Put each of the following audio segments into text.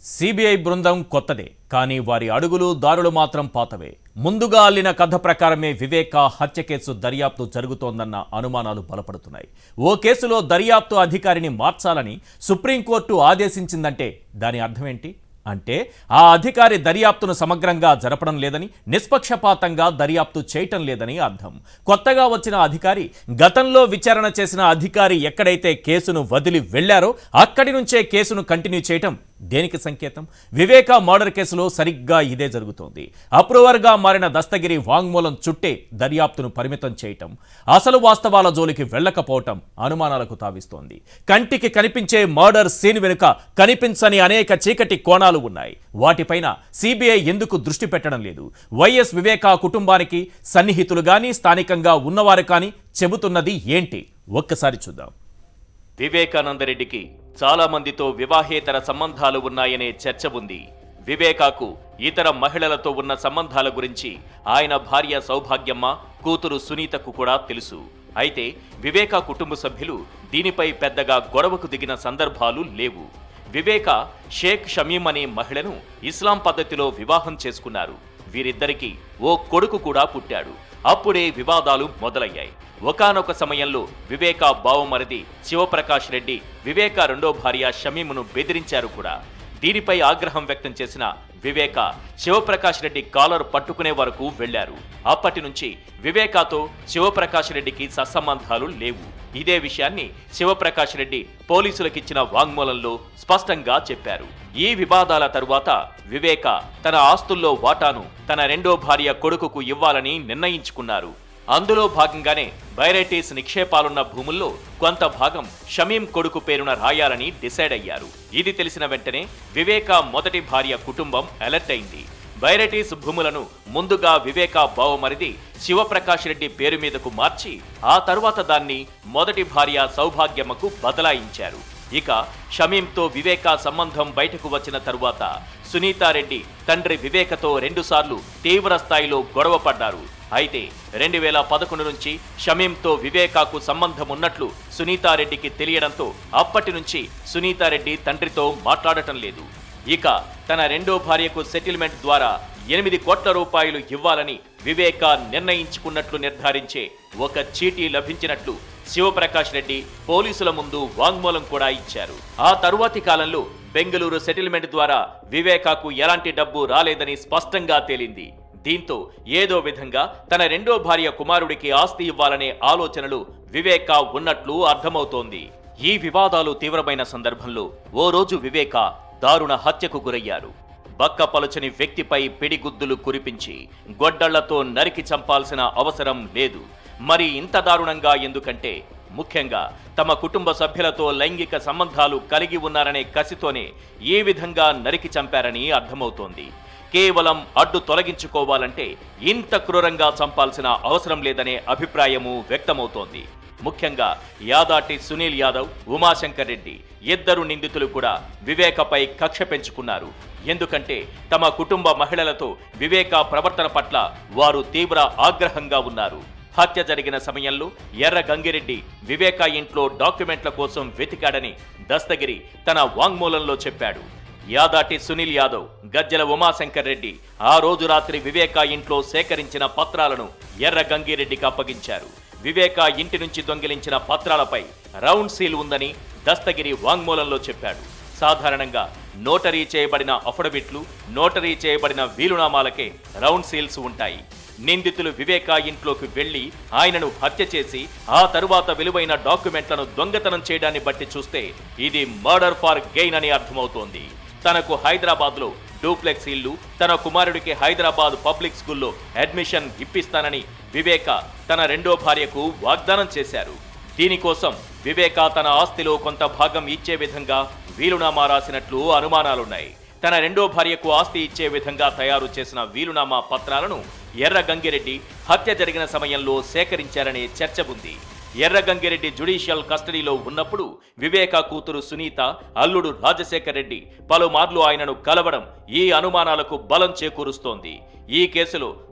CBI బృందం కొత్తదే కానీ వారి అడుగులు దారులు మాత్రం పాతవే ముందుగా అల్లిన కథ ప్రకారమే వివేక హత్య కేసు దర్యాప్తు జరుగుతోందన్న అనుమానాలు బలపడుతున్నాయి ఓ కేసులో దర్యాప్తు అధికారిని మార్చాలని సుప్రీంకోర్టు ఆదేశించిందంటే దాని అర్థమేంటి అంటే ఆ అధికారి దర్యాప్తును సమగ్రంగా జరపడం లేదని నిష్పక్షపాతంగా దర్యాప్తు చేయటం లేదని అర్థం కొత్తగా వచ్చిన అధికారి గతంలో విచారణ చేసిన అధికారి ఎక్కడైతే కేసును వదిలి వెళ్లారో అక్కడి నుంచే కేసును కంటిన్యూ చేయటం దేనికి సంకేతం వివేక మర్డర్ కేసులో సరిగ్గా ఇదే జరుగుతోంది అప్రూవర్గా మారిన దస్తగిరి వాంగ్మూలం చుట్టే దర్యాప్తును పరిమితం చేయటం అసలు వాస్తవాల జోలికి వెళ్ళకపోవటం అనుమానాలకు తావిస్తోంది కంటికి కనిపించే మర్డర్ సీన్ వెనుక కనిపించని అనేక చీకటి కోణాలు ఉన్నాయి వాటిపైన సిబిఐ ఎందుకు దృష్టి పెట్టడం లేదు వైఎస్ వివేక కుటుంబానికి సన్నిహితులు గాని స్థానికంగా ఉన్నవారు కానీ చెబుతున్నది ఏంటి ఒక్కసారి చూద్దాం వివేకానందరెడ్డికి చాలా మందితో వివాహేతర సంబంధాలు ఉన్నాయనే చర్చ ఉంది వివేకాకు ఇతర మహిళలతో ఉన్న సంబంధాల గురించి ఆయన భార్య సౌభాగ్యమ్మ కూతురు సునీతకు కూడా తెలుసు అయితే వివేక కుటుంబ సభ్యులు దీనిపై పెద్దగా గొడవకు దిగిన సందర్భాలు లేవు వివేక షేక్ షమీం అనే మహిళను ఇస్లాం పద్ధతిలో వివాహం చేసుకున్నారు వీరిద్దరికీ ఓ కొడుకు కూడా పుట్టాడు అప్పుడే వివాదాలు మొదలయ్యాయి ఒకానొక సమయంలో వివేక బావమరిది శివప్రకాష్ రెడ్డి వివేక రెండో భార్య షమీమును బెదిరించారు కూడా దీనిపై ఆగ్రహం వ్యక్తం చేసిన వివేక శివప్రకాష్ రెడ్డి కాలర్ పట్టుకునే వరకు వెళ్లారు అప్పటి నుంచి వివేకాతో శివప్రకాష్ రెడ్డికి సత్సంబంధాలు లేవు ఇదే విషయాన్ని శివప్రకాష్ రెడ్డి పోలీసులకిచ్చిన వాంగ్మూలంలో స్పష్టంగా చెప్పారు ఈ వివాదాల తరువాత వివేక తన ఆస్తుల్లో వాటాను తన రెండో భార్య కొడుకుకు ఇవ్వాలని నిర్ణయించుకున్నారు అందులో భాగంగానే బైరైటీస్ నిక్షేపాలున్న భూముల్లో కొంత భాగం షమీం కొడుకు పేరున రాయాలని డిసైడ్ అయ్యారు ఇది తెలిసిన వెంటనే వివేక మొదటి భార్య కుటుంబం అలర్ట్ అయింది బైరైటీస్ భూములను ముందుగా వివేక బావమరిది శివప్రకాష్ రెడ్డి పేరు మీదకు మార్చి ఆ తరువాత దాన్ని మొదటి భార్య సౌభాగ్యమ్మకు బదలాయించారు ఇక షమీంతో వివేక సంబంధం బయటకు వచ్చిన తరువాత సునీతారెడ్డి తండ్రి వివేకతో రెండుసార్లు తీవ్ర స్థాయిలో గొడవ పడ్డారు అయితే రెండు వేల పదకొండు నుంచి షమీంతో వివేకాకు సంబంధం ఉన్నట్లు సునీతారెడ్డికి తెలియడంతో అప్పటి నుంచి సునీతారెడ్డి తండ్రితో మాట్లాడటం లేదు ఇక తన రెండో భార్యకు సెటిల్మెంట్ ద్వారా ఎనిమిది కోట్ల రూపాయలు ఇవ్వాలని వివేక నిర్ణయించుకున్నట్లు నిర్ధారించే ఒక చీటీ లభించినట్లు శివప్రకాష్ రెడ్డి పోలీసుల ముందు వాంగ్మూలం కూడా ఇచ్చారు ఆ తరువాతి కాలంలో బెంగళూరు సెటిల్మెంట్ ద్వారా వివేకాకు ఎలాంటి డబ్బు రాలేదని స్పష్టంగా తేలింది దీంతో ఏదో విధంగా తన రెండో భార్య కుమారుడికి ఆస్తి ఇవ్వాలనే ఆలోచనలు వివేక ఉన్నట్లు అర్థమవుతోంది ఈ వివాదాలు తీవ్రమైన సందర్భంలో ఓ రోజు వివేక దారుణ హత్యకు గురయ్యారు బక్క పలుచని వ్యక్తిపై పిడిగుద్దులు కురిపించి గొడ్డళ్లతో నరికి చంపాల్సిన అవసరం లేదు మరి ఇంత దారుణంగా ఎందుకంటే ముఖ్యంగా తమ కుటుంబ సభ్యులతో లైంగిక సంబంధాలు కలిగి ఉన్నారనే కసితోనే ఏ విధంగా నరికి చంపారని అర్థమవుతోంది కేవలం అడ్డు తొలగించుకోవాలంటే ఇంత క్రూరంగా చంపాల్సిన అవసరం లేదనే అభిప్రాయము వ్యక్తమవుతోంది ముఖ్యంగా యాదాటి సునీల్ యాదవ్ ఉమాశంకర్ రెడ్డి ఇద్దరు నిందితులు కూడా వివేకపై కక్ష పెంచుకున్నారు ఎందుకంటే తమ కుటుంబ మహిళలతో వివేక ప్రవర్తన పట్ల వారు తీవ్ర ఆగ్రహంగా ఉన్నారు హత్య జరిగిన సమయంలో ఎర్ర గంగిరెడ్డి వివేక ఇంట్లో డాక్యుమెంట్ల కోసం వెతికాడని దస్తగిరి తన వాంగ్మూలంలో చెప్పాడు యాదాటి సునీల్ యాదవ్ గజ్జల ఉమాశంకర్ రెడ్డి ఆ రోజు రాత్రి వివేక ఇంట్లో సేకరించిన పత్రాలను ఎర్ర గంగిరెడ్డికి అప్పగించారు వివేక ఇంటి నుంచి దొంగిలించిన పత్రాలపై రౌండ్ సీల్ ఉందని దస్తగిరి వాంగ్మూలంలో చెప్పాడు సాధారణంగా నోటరీ చేయబడిన అఫిడవిట్లు నోటరీ చేయబడిన వీలునామాలకే రౌండ్ సీల్స్ ఉంటాయి నిందితులు వివేక ఇంట్లోకి వెళ్లి ఆయనను హత్య చేసి ఆ తరువాత విలువైన డాక్యుమెంట్లను దొంగతనం చేయడాన్ని బట్టి చూస్తే ఇది మర్డర్ ఫార్ గెయిన్ అని అర్థమవుతోంది తనకు హైదరాబాద్ లో డూప్లెక్స్ ఇల్లు తన కుమారుడికి హైదరాబాద్ పబ్లిక్ స్కూల్లో అడ్మిషన్ ఇప్పిస్తానని వివేక తన రెండో భార్యకు వాగ్దానం చేశారు దీనికోసం వివేక తన ఆస్తిలో కొంత భాగం ఇచ్చే విధంగా వీలునామా రాసినట్లు అనుమానాలున్నాయి తన రెండో భార్యకు ఆస్తి ఇచ్చే విధంగా తయారు చేసిన వీలునామా పత్రాలను ఎర్ర గంగిరెడ్డి హత్య జరిగిన సమయంలో సేకరించారనే చర్చ ఉంది ఎర్ర గంగిరెడ్డి జుడిషియల్ కస్టడీలో ఉన్నప్పుడు వివేక కూతురు సునీత అల్లుడు రాజశేఖర్ రెడ్డి పలుమార్లు ఆయనను కలవడం ఈ అనుమానాలకు బలం చేకూరుస్తోంది ఈ కేసులో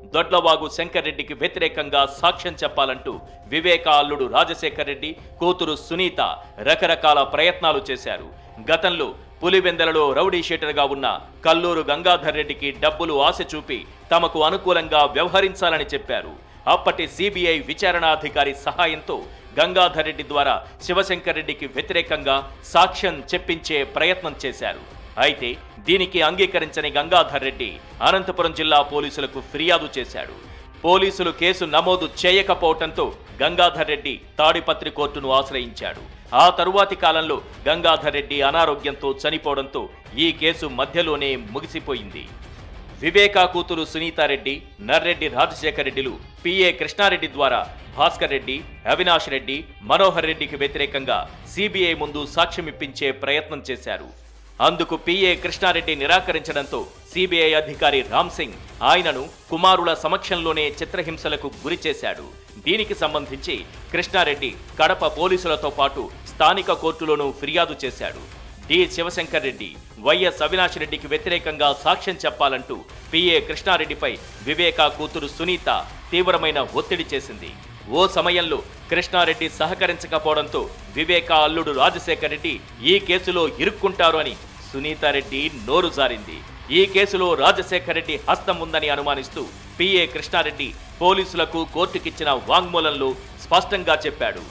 దొడ్లవాగు శంకర్ రెడ్డికి వ్యతిరేకంగా సాక్ష్యం చెప్పాలంటూ వివేక అల్లుడు రాజశేఖర్ రెడ్డి కూతురు సునీత రకరకాల ప్రయత్నాలు చేశారు గతంలో పులివెందలలో రౌడీ షీటర్గా ఉన్న కల్లూరు గంగాధర్ రెడ్డికి డబ్బులు ఆశ చూపి తమకు అనుకూలంగా వ్యవహరించాలని చెప్పారు అప్పటి సిబిఐ విచారణాధికారి సహాయంతో గంగాధర్ రెడ్డి ద్వారా శివశంకర్ రెడ్డికి వ్యతిరేకంగా సాక్ష్యం చెప్పించే ప్రయత్నం చేశారు అయితే దీనికి అంగీకరించని గంగాధర్ రెడ్డి అనంతపురం జిల్లా పోలీసులకు ఫిర్యాదు చేశాడు పోలీసులు కేసు నమోదు చేయకపోవటంతో గంగాధర్ రెడ్డి తాడిపత్రి కోర్టును ఆశ్రయించాడు ఆ తరువాతి కాలంలో గంగాధర్ రెడ్డి అనారోగ్యంతో చనిపోవడంతో ఈ కేసు మధ్యలోనే ముగిసిపోయింది వివేకా కూతురు సునీతారెడ్డి నర్రెడ్డి రాజశేఖర్ రెడ్డిలు పిఏ కృష్ణారెడ్డి ద్వారా భాస్కర్ రెడ్డి అవినాష్ రెడ్డి మనోహర్ రెడ్డికి వ్యతిరేకంగా సిబిఐ ముందు సాక్ష్యమిప్పించే ప్రయత్నం చేశారు అందుకు పిఏ కృష్ణారెడ్డి నిరాకరించడంతో సిబిఐ అధికారి రామ్ సింగ్ ఆయనను కుమారుల సమక్షంలోనే చిత్రహింసలకు గురి చేశాడు దీనికి సంబంధించి కృష్ణారెడ్డి కడప పోలీసులతో పాటు స్థానిక కోర్టులోనూ ఫిర్యాదు చేశాడు డి శివశంకర్ రెడ్డి వైఎస్ అవినాష్ రెడ్డికి వ్యతిరేకంగా సాక్ష్యం చెప్పాలంటూ పిఏ కృష్ణారెడ్డిపై వివేకా కూతురు సునీత తీవ్రమైన ఒత్తిడి చేసింది ఓ సమయంలో కృష్ణారెడ్డి సహకరించకపోవడంతో వివేకా అల్లుడు రాజశేఖర్ రెడ్డి ఈ కేసులో ఇరుక్కుంటారు అని సునీతారెడ్డి నోరు జారింది ఈ కేసులో రాజశేఖర్ రెడ్డి హస్తం ఉందని అనుమానిస్తూ పిఏ కృష్ణారెడ్డి పోలీసులకు కోర్టుకిచ్చిన వాంగ్మూలంలో స్పష్టంగా చెప్పాడు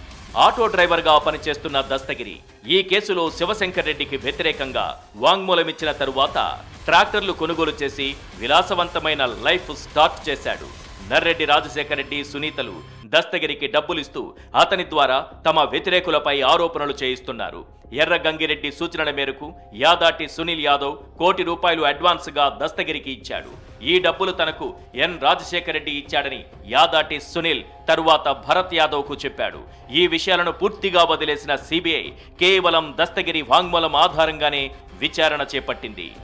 ఆటో డ్రైవర్గా పనిచేస్తున్న దస్తగిరి ఈ కేసులో శివశంకర్ రెడ్డికి వ్యతిరేకంగా వాంగ్మూలమిచ్చిన తరువాత ట్రాక్టర్లు కొనుగోలు చేసి విలాసవంతమైన లైఫ్ స్టార్ట్ చేశాడు నర్రెడ్డి రాజశేఖర రెడ్డి సునీతలు దస్తగిరికి డబ్బులిస్తూ అతని ద్వారా తమ వ్యతిరేకులపై ఆరోపణలు చేయిస్తున్నారు ఎర్ర గంగిరెడ్డి సూచనల మేరకు యాదాటి సునీల్ యాదవ్ కోటి రూపాయలు అడ్వాన్స్గా దస్తగిరికి ఇచ్చాడు ఈ డబ్బులు తనకు ఎన్ రాజశేఖర రెడ్డి ఇచ్చాడని యాదాటి సునీల్ తరువాత భరత్ యాదవ్కు చెప్పాడు ఈ విషయాలను పూర్తిగా వదిలేసిన సిబిఐ కేవలం దస్తగిరి వాంగ్మూలం ఆధారంగానే విచారణ చేపట్టింది